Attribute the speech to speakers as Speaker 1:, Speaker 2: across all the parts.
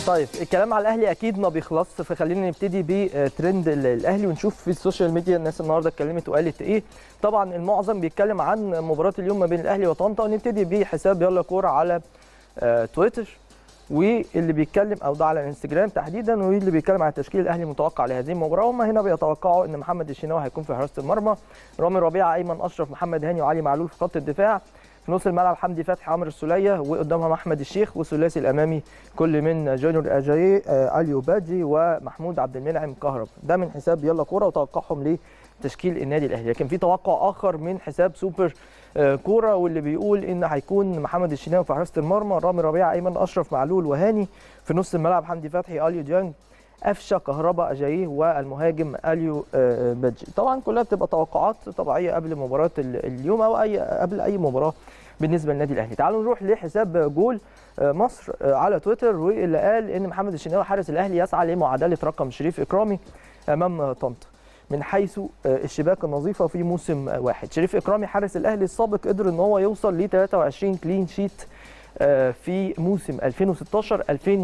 Speaker 1: طيب الكلام على الاهلي اكيد ما بيخلصش فخلينا نبتدي بترند ال- الاهلي ونشوف في السوشيال ميديا الناس النهارده اتكلمت وقالت ايه طبعا المعظم بيتكلم عن مباراه اليوم ما بين الاهلي وطنطا ونبتدي بحساب يلا كوره على آه، تويتر واللي بيتكلم او ده على الانستجرام تحديدا واللي بيتكلم عن التشكيل الاهلي المتوقع لهذه المباراه هم هنا بيتوقعوا ان محمد الشناوي هيكون في حراسه المرمى رامي ربيعه ايمن اشرف محمد هاني وعلي معلول في خط الدفاع في نص الملعب حمدي فتحي عمرو السوليه وقدامهم احمد الشيخ والثلاثي الامامي كل من جونيور اجاي آه، اليو باجي ومحمود عبد المنعم كهرب ده من حساب يلا كوره وتوقعهم لتشكيل النادي الاهلي لكن في توقع اخر من حساب سوبر آه، كوره واللي بيقول ان هيكون محمد الشناوي في حراسه المرمى رامي ربيعه ايمن اشرف معلول وهاني في نص الملعب حمدي فتحي اليو ديانج قفشه كهربا اجاييه والمهاجم اليو آه، باجي طبعا كلها بتبقى توقعات طبيعيه قبل مباراه ال- اليوم او اي قبل اي مباراه بالنسبه للنادي الاهلي تعالوا نروح لحساب جول آه، مصر آه، على تويتر واللي قال ان محمد الشناوي حارس الاهلي يسعى لمعادله رقم شريف اكرامي امام طنطا من حيث آه، الشباك النظيفه في موسم آه، واحد شريف اكرامي حارس الاهلي السابق قدر ان هو يوصل ل 23 كلين شيت آه، في موسم 2016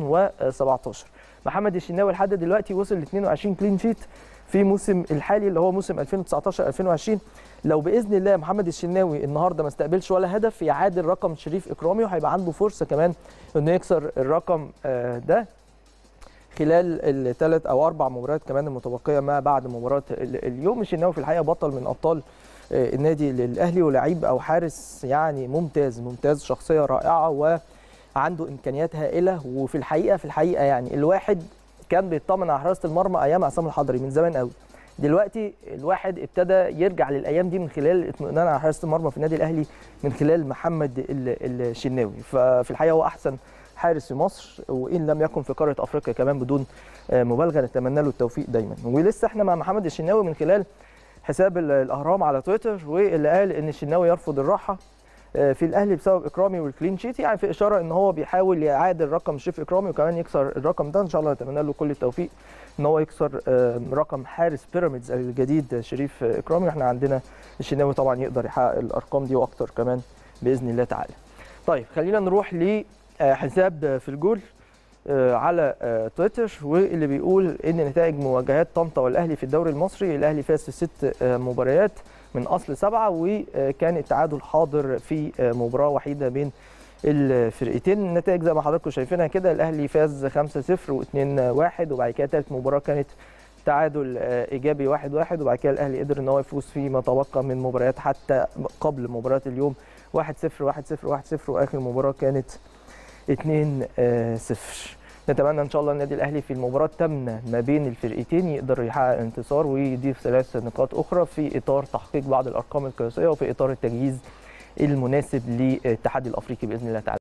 Speaker 1: 2017 محمد الشناوي لحد دلوقتي وصل ل 22 كلين شيت في موسم الحالي اللي هو موسم 2019 2020 لو باذن الله محمد الشناوي النهارده ما استقبلش ولا هدف يعادل رقم شريف اكرامي وهيبقى عنده فرصه كمان انه يكسر الرقم آه، ده خلال الثلاث او اربع مباريات كمان المتبقيه ما بعد مباراه ال- اليوم الشناوي في الحقيقه بطل من ابطال آه، النادي الاهلي ولاعيب او حارس يعني ممتاز ممتاز شخصيه رائعه وعنده امكانيات هائله وفي الحقيقه في الحقيقه يعني الواحد كان بيطمن على حراسه المرمى ايام عصام الحضري من زمان قوي دلوقتي الواحد ابتدى يرجع للايام دي من خلال الاطمئنان على حراسه المرمى في النادي الاهلي من خلال محمد ال- الشناوي ففي الحقيقه هو احسن حارس في مصر وان لم يكن في قاره افريقيا كمان بدون آه، مبالغه نتمنى له التوفيق دايما ولسه احنا مع محمد الشناوي من خلال حساب ال- الاهرام على تويتر واللي قال ان الشناوي يرفض الراحه آه، في الاهلي بسبب اكرامي والكلين شيت يعني في اشاره ان هو بيحاول يعادل رقم شريف اكرامي وكمان يكسر الرقم ده ان شاء الله نتمنى له كل التوفيق ان هو يكسر آه، رقم حارس بيراميدز الجديد شريف اكرامي واحنا عندنا الشناوي طبعا يقدر يحقق الارقام دي واكتر كمان باذن الله تعالى. طيب خلينا نروح لحساب في الجول آه، على آه، تويتر واللي بيقول ان نتائج مواجهات طنطا والاهلي في الدوري المصري الاهلي فاز في ست آه، مباريات من اصل سبعه وكان التعادل حاضر في آه، مباراه وحيده بين الفرقتين النتائج زي ما حضراتكم شايفينها كده الاهلي فاز 5-0 و2-1 وبعد كده ثالث مباراه كانت تعادل آه، ايجابي 1-1 وبعد كده الاهلي قدر ان هو يفوز فيما تبقى من مباريات حتى قبل مباراه اليوم 1-0 1-0 1-0 واخر مباراه كانت 2-0 نتمنى ان شاء الله النادي الاهلي في المباراه الثامنه ما بين الفرقتين يقدر يحقق انتصار ويضيف ثلاث نقاط اخرى في اطار تحقيق بعض الارقام القياسيه وفي اطار التجهيز المناسب للاتحاد الافريقي باذن الله تعالى